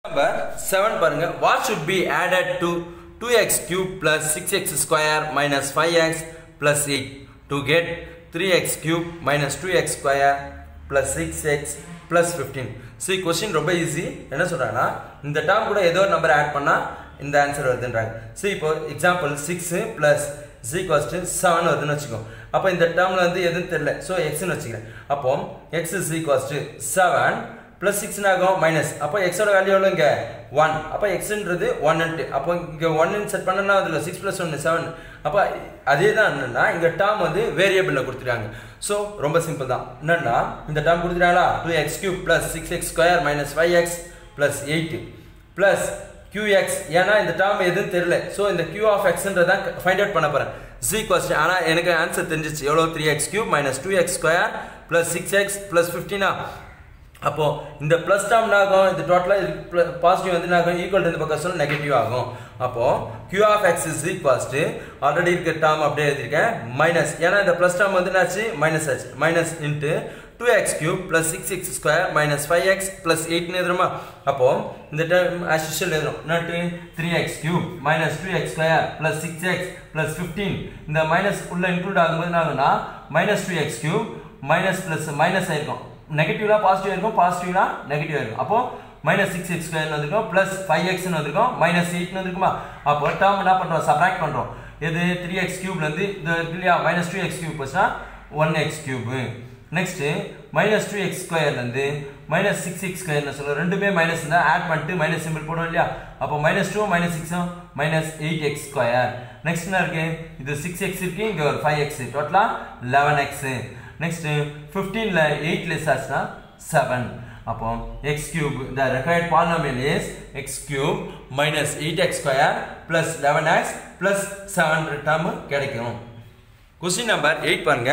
number seven பாருங்க what should be added to two x cube plus six x square minus five x plus eight to get three x cube minus two x square plus six x plus fifteen see question ரொம்ப easy என்ன சொல்கிறாங்கன்னா இந்த term கூட ஏதோ ஒரு number add பண்ணால் இந்த answer வருதுன்றாங்க சி இப்போ example six plus G cost seven வருதுன்னு வச்சுக்கோ அப்போ இந்த டேர்மில் வந்து எதுவும் தெரியல ஸோ எக்ஸ்னு வச்சுக்கிறேன் அப்போ x is equals to seven plus சிக்ஸ்னு ஆகும் மைனஸ் அப்போ எக்ஸோட வேல்யூ எவ்வளோ இங்கே ஒன் அப்போ எக்ஸ்ன்றது ஒன்னுட்டு அப்போ இங்கே ஒன்னு செட் பண்ணனா அதில் சிக்ஸ் ப்ளஸ் ஒன்று செவன் அப்போ அதே தான் என்னன்னா இங்கே டேர்ம் வந்து வேரியபிளில் கொடுத்துருக்காங்க ஸோ ரொம்ப சிம்பிள் தான் என்னன்னா இந்த டேர்ம் கொடுத்துருக்காங்களா two x cube plus six x square minus five x plus eight plus QX ஏன்னா இந்த டேர்ம் எதுவும் தெரியல ஸோ இந்த Q ஆஃப் எக்ஸ்ன்றதான் ஃபைண்ட் அவுட் பண்ண போகிறேன் ஜி கொஸ்டின் ஆனால் எனக்கு ஆன்சர் தெரிஞ்சிச்சு எவ்வளோ three x cube minus two x square plus six x plus ஃபிஃப்டினா அப்போ இந்த ப்ளஸ் டேர்ம் என்ன ஆகும் இது டோட்டலாக பாசிட்டிவ் வந்து என்ன ஆகும் ஈக்குவல் இந்த பக்கம் சொல்ல நெகட்டிவ் ஆகும் அப்போ Q of x is equals to already இருக்க டேர்ம் அப்படியே எழுதியிருக்கேன் மைனஸ் ஏன்னா இந்த ப்ளஸ் டேர்ம் வந்து என்னாச்சு மைனஸ் ஆச்சு minus into two x cube plus six x square minus five x plus எயிட்னு எழுதுறோமா அப்போ இந்த டேர்ம் ஆஸ் யூஷுவல் எழுதுறோம் நட்டு three x cube minus two x square plus six x plus fifteen இந்த மைனஸ் உள்ள இன்க்ளூட் ஆகும்போது என்ன ஆகுனா minus two x cube minus plus minus ஆயிருக்கும் நெகட்டிவ்லாம் பாசிட்டிவ் இருக்கும் பாசிட்டிவ்லாம் நெகட்டிவ் இருக்கும் அப்போ மைனஸ் சிக்ஸ் எக்ஸ் ஸ்கொயர் வந்திருக்கும் ப்ளஸ் ஃபைவ் எக்ஸ்னு வந்திருக்கும் மைனஸ் எயிட்னு வந்திருக்குமா அப்போ டேர்ம் என்ன பண்ணுறோம் சப்ராக்ட் பண்ணுறோம் எது த்ரீ எக்ஸ் கியூப்லேருந்து இந்த இருக்கு இல்லையா மைனஸ் டூ எக்ஸ் கியூப் வச்சுனா one x cube next minus two x ஸ்கொயர்லேருந்து மைனஸ் சிக்ஸ் எக்ஸ் ஸ்கொயர்னு சொல்லுவோம் ரெண்டுமே மைனஸ் தான் ஆட் பண்ணிட்டு மைனஸ் சிம்பிள் போடுவோம் இல்லையா அப்போ மைனஸ் டூ மைனஸ் சிக்ஸும் minus eight x square next என்ன இருக்கு இது சிக்ஸ் எக்ஸ் இருக்கு இங்கே ஒரு ஃபைவ் எக்ஸ் டோட்டலாக லெவன் எக்ஸு நெக்ஸ்ட்டு ஃபிஃப்டீனில் எயிட் லெஸ் ஆச்சுன்னா செவன் அப்போ x cube the required polynomial is x cube minus eight x square plus eleven x plus seven term கிடைக்கும் கொஸ்டின் நம்பர் எயிட் பாருங்க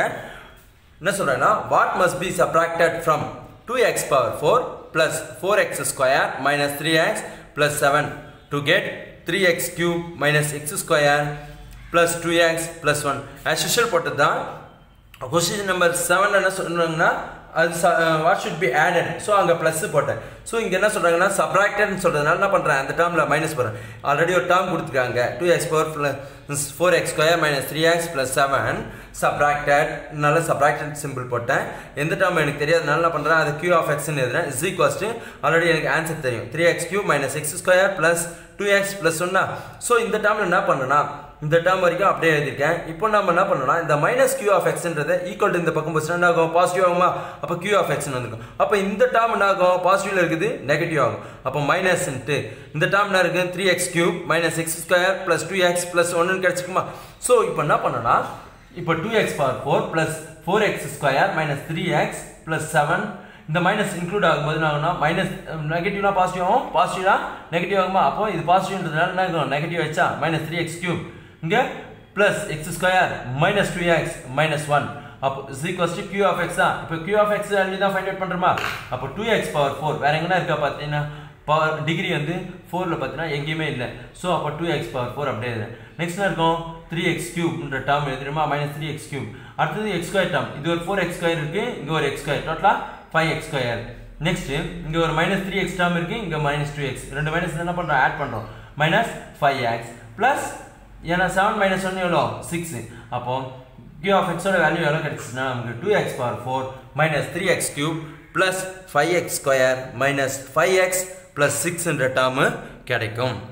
என்ன சொல்றேன்னா what must be subtracted from two x power four plus four x square minus three x plus seven to get three x cube minus x square plus two x plus one as usual போட்டது தான் question number seven என்ன சொல்றாங்கன்னா அது what should be added so அங்கே plus போட்டேன் so இங்கே என்ன சொல்கிறாங்கன்னா சப்ராக்டட்னு சொல்கிறதுனால என்ன பண்ணுறேன் அந்த டேர்மில் மைனஸ் போகிறேன் ஆல்ரெடி ஒரு டேர்ம் கொடுத்துருக்காங்க two x four plus four x square minus three x plus seven subtracted நல்ல சப்ராக்டட் சிம்பிள் போட்டேன் எந்த டேர்ம் எனக்கு தெரியாதனால என்ன பண்ணுறேன் அது கியூ ஆஃப் எக்ஸ்னு எழுதுறேன் இஸ் ஈக்வஸ்ட்டு ஆல்ரெடி எனக்கு ஆன்சர் தெரியும் three x cube minus x square plus two x plus ஒன்னா ஸோ இந்த டேர்மில் என்ன பண்ணுன்னா இந்த டேர்ம் வரைக்கும் அப்படியே எழுதியிருக்கேன் இப்போ நம்ம என்ன பண்ணோம்னா இந்த மைனஸ் கியூ ஆஃப் எக்ஸ்ன்றது ஈக்குவல் இந்த பக்கம் போச்சுன்னா என்ன ஆகும் பாசிட்டிவ் ஆகுமா அப்போ கியூ ஆஃப் எக்ஸ்னு வந்துருக்கும் அப்போ இந்த டேர்ம் என்ன ஆகும் பாசிட்டிவ்ல இருக்குது நெகட்டிவ் ஆகும் அப்போ மைனஸ்ன்ட்டு இந்த டேர்ம் என்ன இருக்குது three x cube minus x square plus two x plus ஒன்னு கிடச்சிக்குமா ஸோ இப்போ என்ன பண்ணோம்னா இப்போ two x power four plus four x square minus three x plus seven இந்த மைனஸ் இன்க்ளூட் ஆகும்போது என்ன ஆகும்னா மைனஸ் நெகட்டிவ்னா பாசிட்டிவ் ஆகும் பாசிட்டிவ்னா நெகட்டிவ் ஆகுமா அப்போ இது பாசிட்டிவ்ன்றதுனால என்ன ஆகும் நெகட்டிவ் வச்சா மைனஸ் த்ரீ எக்ஸ் கியூப் இங்கே plus x square minus two x minus one அப்போ is equals to Q of x தான் இப்போ கியூ ஆஃப் எக்ஸ் வேல்யூ தான் ஃபைண்ட் அவுட் பண்ணுறோமா அப்போ டூ எக்ஸ் பவர் ஃபோர் வேற எங்கன்னா இருக்கா பார்த்தீங்கன்னா பவர் டிகிரி வந்து ஃபோரில் பார்த்தீங்கன்னா எங்கேயுமே இல்லை ஸோ அப்போ டூ எக்ஸ் பவர் ஃபோர் அப்படியே எழுதுறேன் நெக்ஸ்ட் என்ன இருக்கும் த்ரீ எக்ஸ் கியூப்ன்ற டேர்ம் எழுதுறோமா மைனஸ் த்ரீ எக்ஸ் கியூப் அடுத்தது எக்ஸ் ஸ்கொயர் டேர்ம் இது ஒரு ஃபோர் எக்ஸ் ஸ்கொயர் இருக்கு இங்கே ஒரு எக்ஸ் ஸ்கொயர் டோட்டலாக ஃபைவ் எக்ஸ் ஸ்கொயர் நெக்ஸ்ட் இங்கே ஒரு மைனஸ் த்ரீ எக்ஸ் டேர்ம் இருக்கு இங்கே மைனஸ் டூ எக்ஸ் ரெண்டு மைனஸ் என்ன பண்ணுறோம் ஆட் பண்ணுறோம் மைனஸ் ஃபைவ் எக்ஸ் ப்ளஸ் ஏன்னா செவன் மைனஸ் ஒன் எவ்வளோ சிக்ஸ் அப்போ கியூ ஆஃப் எக்ஸோட வேல்யூ எவ்வளோ கிடைச்சிச்சுன்னா நமக்கு two x power four minus three x cube plus five x square minus five x plus சிக்ஸ்ன்ற டேர்மு கிடைக்கும்